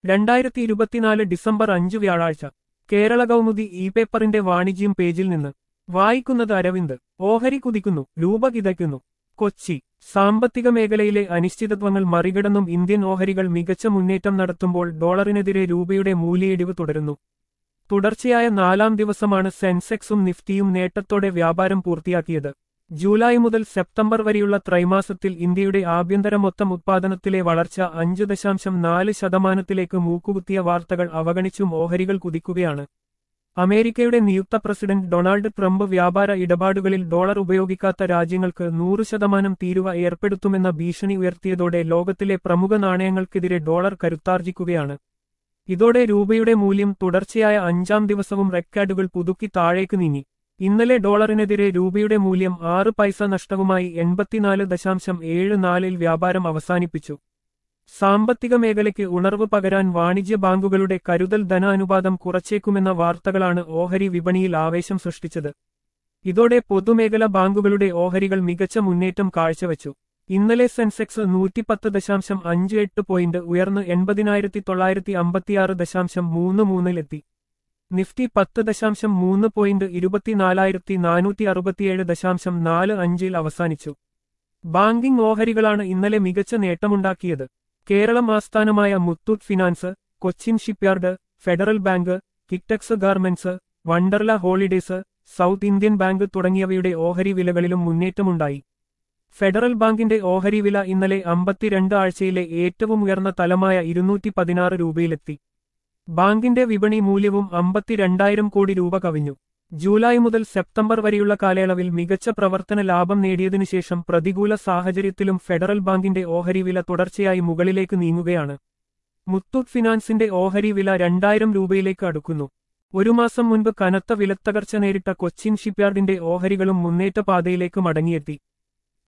രണ്ടായിരത്തി ഇരുപത്തിനാല് ഡിസംബർ അഞ്ച് വ്യാഴാഴ്ച കേരള കൗമുദി ഇ പേപ്പറിന്റെ വാണിജ്യം പേജിൽ നിന്ന് വായിക്കുന്നത് അരവിന്ദ് ഓഹരി കുതിക്കുന്നു രൂപ കിതയ്ക്കുന്നു കൊച്ചി സാമ്പത്തിക മേഖലയിലെ അനിശ്ചിതത്വങ്ങൾ മറികടന്നും ഇന്ത്യൻ ഓഹരികൾ മികച്ച മുന്നേറ്റം നടത്തുമ്പോൾ ഡോളറിനെതിരെ രൂപയുടെ മൂല്യയിടിവ് തുടരുന്നു തുടർച്ചയായ നാലാം ദിവസമാണ് സെൻസെക്സും നിഫ്റ്റിയും നേട്ടത്തോടെ വ്യാപാരം പൂർത്തിയാക്കിയത് ജൂലൈ മുതൽ സെപ്റ്റംബർ വരെയുള്ള ത്രൈമാസത്തിൽ ഇന്ത്യയുടെ ആഭ്യന്തര മൊത്തം ഉത്പാദനത്തിലെ വളർച്ച അഞ്ച് ദശാംശം നാല് ശതമാനത്തിലേക്ക് മൂക്കുകുത്തിയ വാർത്തകൾ അവഗണിച്ചും ഓഹരികൾ കുതിക്കുകയാണ് അമേരിക്കയുടെ നിയുക്ത പ്രസിഡന്റ് ഡൊണാൾഡ് ട്രംപ് വ്യാപാര ഇടപാടുകളിൽ ഡോളർ ഉപയോഗിക്കാത്ത രാജ്യങ്ങൾക്ക് നൂറ് ശതമാനം തീരുവ ഏർപ്പെടുത്തുമെന്ന ഭീഷണി ഉയർത്തിയതോടെ ലോകത്തിലെ പ്രമുഖ നാണയങ്ങൾക്കെതിരെ ഡോളർ കരുത്താർജിക്കുകയാണ് ഇതോടെ രൂപയുടെ മൂല്യം തുടർച്ചയായ അഞ്ചാം ദിവസവും റെക്കോർഡുകൾ പുതുക്കി താഴേക്ക് നീങ്ങി ഇന്നലെ ഡോളറിനെതിരെ രൂപയുടെ മൂല്യം ആറ് പൈസ നഷ്ടവുമായി എൺപത്തിനാല് ദശാംശം ഏഴ് നാലിൽ വ്യാപാരം അവസാനിപ്പിച്ചു സാമ്പത്തിക മേഖലയ്ക്ക് ഉണർവ് പകരാൻ വാണിജ്യ ബാങ്കുകളുടെ കരുതൽ ധനാനുപാതം കുറച്ചേക്കുമെന്ന വാർത്തകളാണ് ഓഹരി വിപണിയിൽ ആവേശം സൃഷ്ടിച്ചത് ഇതോടെ പൊതുമേഖല ബാങ്കുകളുടെ ഓഹരികൾ മികച്ച മുന്നേറ്റം കാഴ്ചവെച്ചു ഇന്നലെ സെൻസെക്സ് നൂറ്റിപ്പത്ത് ദശാംശം അഞ്ച് എട്ട് പോയിന്റ് ഉയർന്ന് എൺപതിനായിരത്തി തൊള്ളായിരത്തി അമ്പത്തിയാറ് ദശാംശം മൂന്ന് മൂന്നിലെത്തി നിഫ്റ്റി പത്ത് ദശാംശം മൂന്ന് പോയിന്റ് ഇരുപത്തിനാലായിരത്തി നാനൂറ്റി അറുപത്തിയേഴ് ദശാംശം നാല് അഞ്ചിൽ അവസാനിച്ചു ബാങ്കിംഗ് ഓഹരികളാണ് ഇന്നലെ മികച്ച നേട്ടമുണ്ടാക്കിയത് കേരളം ആസ്ഥാനമായ Muthoot Finance Cochin Shipyard Federal Bank Kitex Garments Wonderla Holidays South Indian Bank തുടങ്ങിയവയുടെ ഓഹരി വിലകളിലും മുന്നേറ്റമുണ്ടായി ഫെഡറൽ ബാങ്കിന്റെ ഓഹരി വില ഇന്നലെ അമ്പത്തിരണ്ട് ആഴ്ചയിലെ ഏറ്റവും ഉയർന്ന തലമായ ഇരുന്നൂറ്റി പതിനാറ് രൂപയിലെത്തി ബാങ്കിന്റെ വിപണി മൂല്യവും അമ്പത്തിരണ്ടായിരം കോടി രൂപ കവിഞ്ഞു ജൂലൈ മുതൽ സെപ്റ്റംബർ വരെയുള്ള കാലയളവിൽ മികച്ച പ്രവർത്തന ലാഭം നേടിയതിനുശേഷം പ്രതികൂല സാഹചര്യത്തിലും ഫെഡറൽ ബാങ്കിന്റെ ഓഹരി വില തുടർച്ചയായി മുകളിലേക്ക് നീങ്ങുകയാണ് മുത്തൂറ്റ് ഫിനാൻസിന്റെ ഓഹരി വില രണ്ടായിരം രൂപയിലേക്ക് അടുക്കുന്നു ഒരു മാസം മുൻപ് കനത്ത വിലത്തകർച്ച നേരിട്ട കൊച്ചിൻ ഷിപ്പ്യാർഡിന്റെ ഓഹരികളും മുന്നേറ്റ പാതയിലേക്ക് മടങ്ങിയെത്തി